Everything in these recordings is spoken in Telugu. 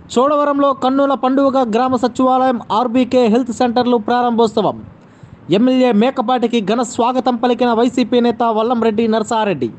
చోడవరంలో కన్నుల పండుగ గ్రామ సచివాలయం ఆర్బీకే హెల్త్ సెంటర్లు ప్రారంభోత్సవం ఎమ్మెల్యే మేకపాటికి ఘన స్వాగతం పలికిన వైసీపీ నేత వల్లంరెడ్డి నరసారెడ్డి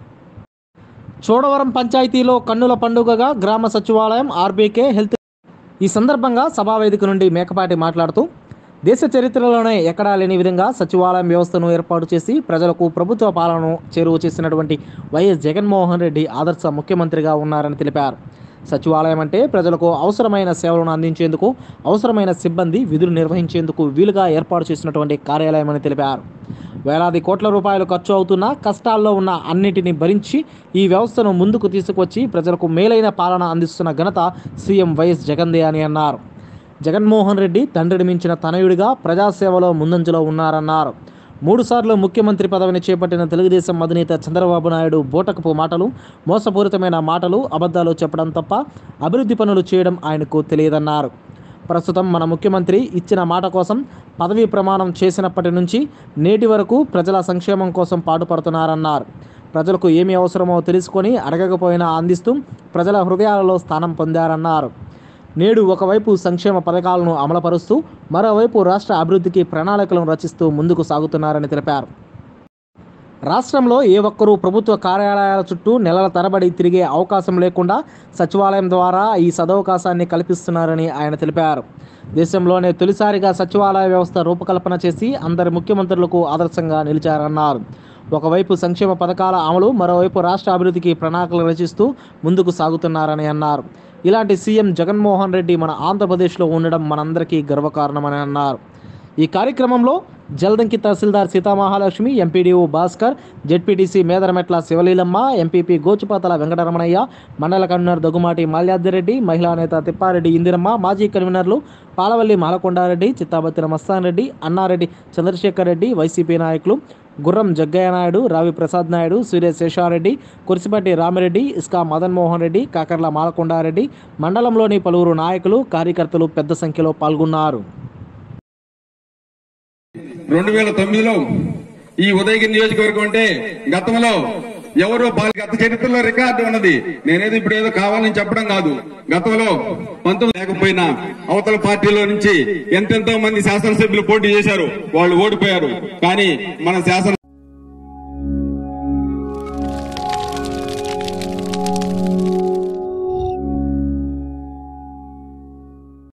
చోడవరం పంచాయతీలో కన్నుల పండుగగా గ్రామ సచివాలయం ఆర్బీకే హెల్త్ ఈ సందర్భంగా సభావేదిక నుండి మేకపాటి మాట్లాడుతూ దేశ చరిత్రలోనే ఎక్కడా లేని విధంగా సచివాలయం వ్యవస్థను ఏర్పాటు చేసి ప్రజలకు ప్రభుత్వ పాలనను చేరువ చేసినటువంటి వైఎస్ జగన్మోహన్ రెడ్డి ఆదర్శ ముఖ్యమంత్రిగా ఉన్నారని తెలిపారు సచివాలయం అంటే ప్రజలకు అవసరమైన సేవలను అందించేందుకు అవసరమైన సిబ్బంది విధులు నిర్వహించేందుకు వీలుగా ఏర్పాటు చేసినటువంటి కార్యాలయం అని తెలిపారు వేలాది కోట్ల రూపాయలు ఖర్చు అవుతున్నా కష్టాల్లో ఉన్న అన్నిటిని భరించి ఈ వ్యవస్థను ముందుకు తీసుకొచ్చి ప్రజలకు మేలైన పాలన అందిస్తున్న ఘనత సీఎం వైఎస్ జగన్దే అని అన్నారు జగన్మోహన్ రెడ్డి తండ్రిని మించిన తనయుడిగా ప్రజాసేవలో ముందంజలో ఉన్నారన్నారు మూడుసార్లు ముఖ్యమంత్రి పదవిని చేపట్టిన తెలుగుదేశం అధినేత చంద్రబాబు నాయుడు బోటకపు మాటలు మోసపూరితమైన మాటలు అబద్ధాలు చెప్పడం తప్ప అభివృద్ధి పనులు చేయడం ఆయనకు తెలియదన్నారు ప్రస్తుతం మన ముఖ్యమంత్రి ఇచ్చిన మాట కోసం పదవీ ప్రమాణం చేసినప్పటి నుంచి నేటి వరకు ప్రజల సంక్షేమం కోసం పాటుపడుతున్నారన్నారు ప్రజలకు ఏమి అవసరమో తెలుసుకొని అడగకపోయినా అందిస్తూ ప్రజల హృదయాలలో స్థానం పొందారన్నారు నేడు ఒకవైపు సంక్షేమ పథకాలను అమలుపరుస్తూ మరోవైపు రాష్ట్ర అభివృద్ధికి ప్రణాళికలను రచిస్తూ ముందుకు సాగుతున్నారని తెలిపారు రాష్ట్రంలో ఏ ఒక్కరూ ప్రభుత్వ కార్యాలయాల చుట్టూ నెలల తరబడి తిరిగే అవకాశం లేకుండా సచివాలయం ద్వారా ఈ సదవకాశాన్ని కల్పిస్తున్నారని ఆయన తెలిపారు దేశంలోనే తొలిసారిగా సచివాలయ వ్యవస్థ రూపకల్పన చేసి అందరి ముఖ్యమంత్రులకు ఆదర్శంగా నిలిచారన్నారు ఒకవైపు సంక్షేమ పథకాల అమలు మరోవైపు రాష్ట్ర అభివృద్ధికి ప్రణాళికలు రచిస్తూ ముందుకు సాగుతున్నారని అన్నారు ఇలాంటి సీఎం జగన్మోహన్ రెడ్డి మన ఆంధ్రప్రదేశ్లో ఉండడం మనందరికీ గర్వకారణమని అన్నారు ఈ కార్యక్రమంలో Jaladanki tahsildar Seethamahalakshmi MPDO Bhaskar ZPTC Medarametla Sivaleelamma MPP Gochupatala Venkataramanaiah మండల కన్వీనర్ దొగుమాటి మాల్యాద్దిరెడ్డి మహిళా నేత తిప్పారెడ్డి ఇందిరమ్మ మాజీ కన్వీనర్లు పాలవల్లి మాలకొండారెడ్డి చిత్తాబత్తిన మస్తాన్ రెడ్డి అన్నారెడ్డి చంద్రశేఖర్ రెడ్డి వైసీపీ నాయకులు గుర్రం జగ్గయ్య నాయుడు రావి ప్రసాద్ నాయుడు సూర్య శేషారెడ్డి కురిసిపట్టి రామిరెడ్డి ఇస్కా మదన్ మోహన్ రెడ్డి కాకర్ల మాలకొండారెడ్డి మండలంలోని పలువురు నాయకులు కార్యకర్తలు పెద్ద సంఖ్యలో పాల్గొన్నారు రెండు వేల తొమ్మిదిలో ఈ ఉదయగిరి నియోజకవర్గం అంటే గతంలో ఎవరో బాల గత చరిత్రలో రికార్డు ఉన్నది నేనేదో ఇప్పుడు ఏదో కావాలని చెప్పడం కాదు గతంలో పంతొమ్మిది లేకపోయినా అవతల పార్టీలో నుంచి ఎంతెంతో మంది శాసనసభ్యులు పోటీ చేశారు వాళ్ళు ఓడిపోయారు కానీ మన శాసన